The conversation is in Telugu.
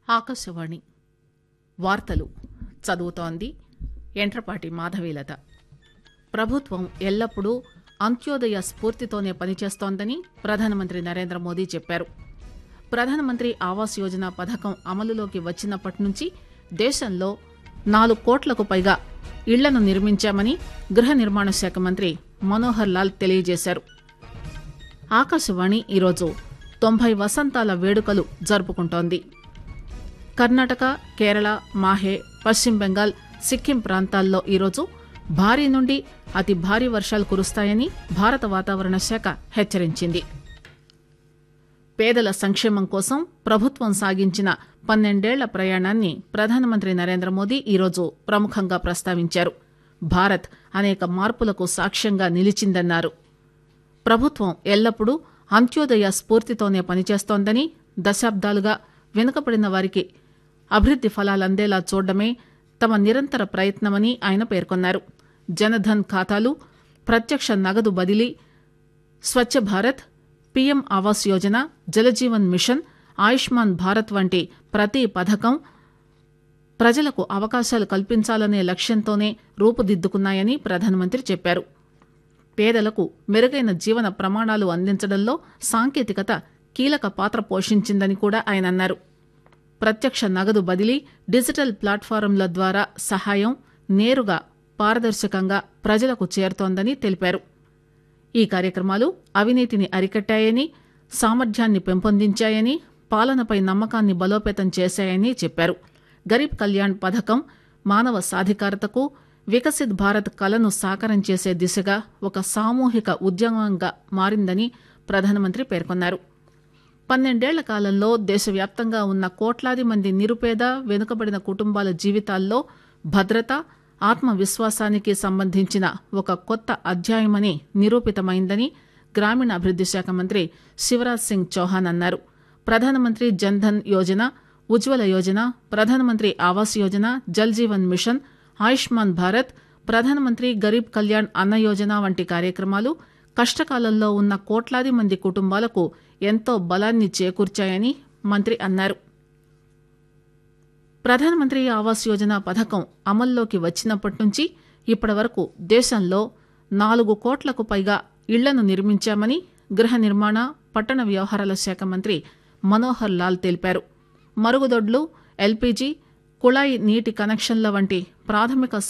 ఆకాశవాణి వార్తలు చదువుతోంది ఎంట్రపాటి మాధవీలత ప్రభుత్వం ఎల్లప్పుడూ అంత్యోదయ స్ఫూర్తితోనే పనిచేస్తోందని ప్రధానమంత్రి నరేంద్ర మోదీ చెప్పారు ప్రధానమంత్రి ఆవాస్ యోజన పథకం అమలులోకి వచ్చినప్పటి నుంచి దేశంలో నాలుగు కోట్లకు పైగా ఇళ్లను నిర్మించామని గృహ నిర్మాణ శాఖ మంత్రి మనోహర్ లాల్ తెలియజేశారు ఆకాశవాణి ఈరోజు తొంభై వసంతాల వేడుకలు జరుపుకుంటోంది కర్ణాటక కేరళ మాహే పశ్చిమ బెంగాల్ సిక్కిం ప్రాంతాల్లో ఈరోజు భారీ నుండి అతి భారీ వర్షాలు కురుస్తాయని భారత వాతావరణ శాఖ హెచ్చరించింది పేదల సంక్షేమం కోసం ప్రభుత్వం సాగించిన పన్నెండేళ్ల ప్రయాణాన్ని ప్రధానమంత్రి నరేంద్ర మోదీ ఈరోజు ప్రముఖంగా ప్రస్తావించారు భారత్ అనేక మార్పులకు సాక్ష్యంగా నిలిచిందన్నారు ప్రభుత్వం ఎల్లప్పుడూ అంత్యోదయ స్ఫూర్తితోనే పనిచేస్తోందని దశాబ్దాలుగా వెనుకబడిన వారికి అభివృద్ది ఫలాలందేలా చూడడమే తమ నిరంతర ప్రయత్నమని ఆయన పేర్కొన్నారు జనధన్ ఖాతాలు ప్రత్యక్ష నగదు బదిలీ స్వచ్ఛ భారత్ పీఎం ఆవాస్ యోజన జలజీవన్ మిషన్ ఆయుష్మాన్ భారత్ వంటి ప్రతి పథకం ప్రజలకు అవకాశాలు కల్పించాలనే లక్ష్యంతోనే రూపుదిద్దుకున్నాయని ప్రధానమంత్రి చెప్పారు పేదలకు మెరుగైన జీవన ప్రమాణాలు అందించడంలో సాంకేతికత కీలక పాత్ర పోషించిందని కూడా ఆయన అన్నారు ప్రత్యక్ష నగదు బదిలీ డిజిటల్ ప్లాట్ఫారంల ద్వారా సహాయం నేరుగా పారదర్శకంగా ప్రజలకు చేరుతోందని తెలిపారు ఈ కార్యక్రమాలు అవినీతిని అరికట్టాయని సామర్థ్యాన్ని పెంపొందించాయని పాలనపై నమ్మకాన్ని బలోపేతం చేశాయని చెప్పారు గరీబ్ కళ్యాణ్ పథకం మానవ సాధికారతకు వికసిత్ భారత్ కలను సాకారం చేసే దిశగా ఒక సామూహిక ఉద్యమంగా మారిందని ప్రధానమంత్రి పేర్కొన్నారు పన్నెండేళ్ల కాలంలో దేశవ్యాప్తంగా ఉన్న కోట్లాది మంది నిరుపేద వెనుకబడిన కుటుంబాల జీవితాల్లో భద్రత ఆత్మవిశ్వాసానికి సంబంధించిన ఒక కొత్త అధ్యాయమని నిరూపితమైందని గ్రామీణాభివృద్ది శాఖ మంత్రి శివరాజ్ సింగ్ చౌహాన్ అన్నారు ప్రధానమంత్రి జన్ధన్ యోజన ఉజ్వల యోజన ప్రధానమంత్రి ఆవాస్ యోజన జల్ జీవన్ మిషన్ ఆయుష్మాన్ భారత్ ప్రధానమంత్రి గరీబ్ కళ్యాణ్ అన్న యోజన వంటి కార్యక్రమాలు కష్టకాలంలో ఉన్న కోట్లాది మంది కుటుంబాలకు ఎంతో బలాన్ని చేకూర్చాయని మంత్రి అన్నారు ప్రధానమంత్రి ఆవాస్ యోజన పథకం అమల్లోకి వచ్చినప్పటి నుంచి ఇప్పటి వరకు దేశంలో నాలుగు కోట్లకు పైగా ఇళ్లను నిర్మించామని గృహ నిర్మాణ పట్టణ వ్యవహారాల శాఖ మంత్రి మనోహర్ లాల్ తెలిపారు మరుగుదొడ్లు ఎల్పీజీ కుళాయి నీటి కనెక్షన్ల వంటి ప్రాథమిక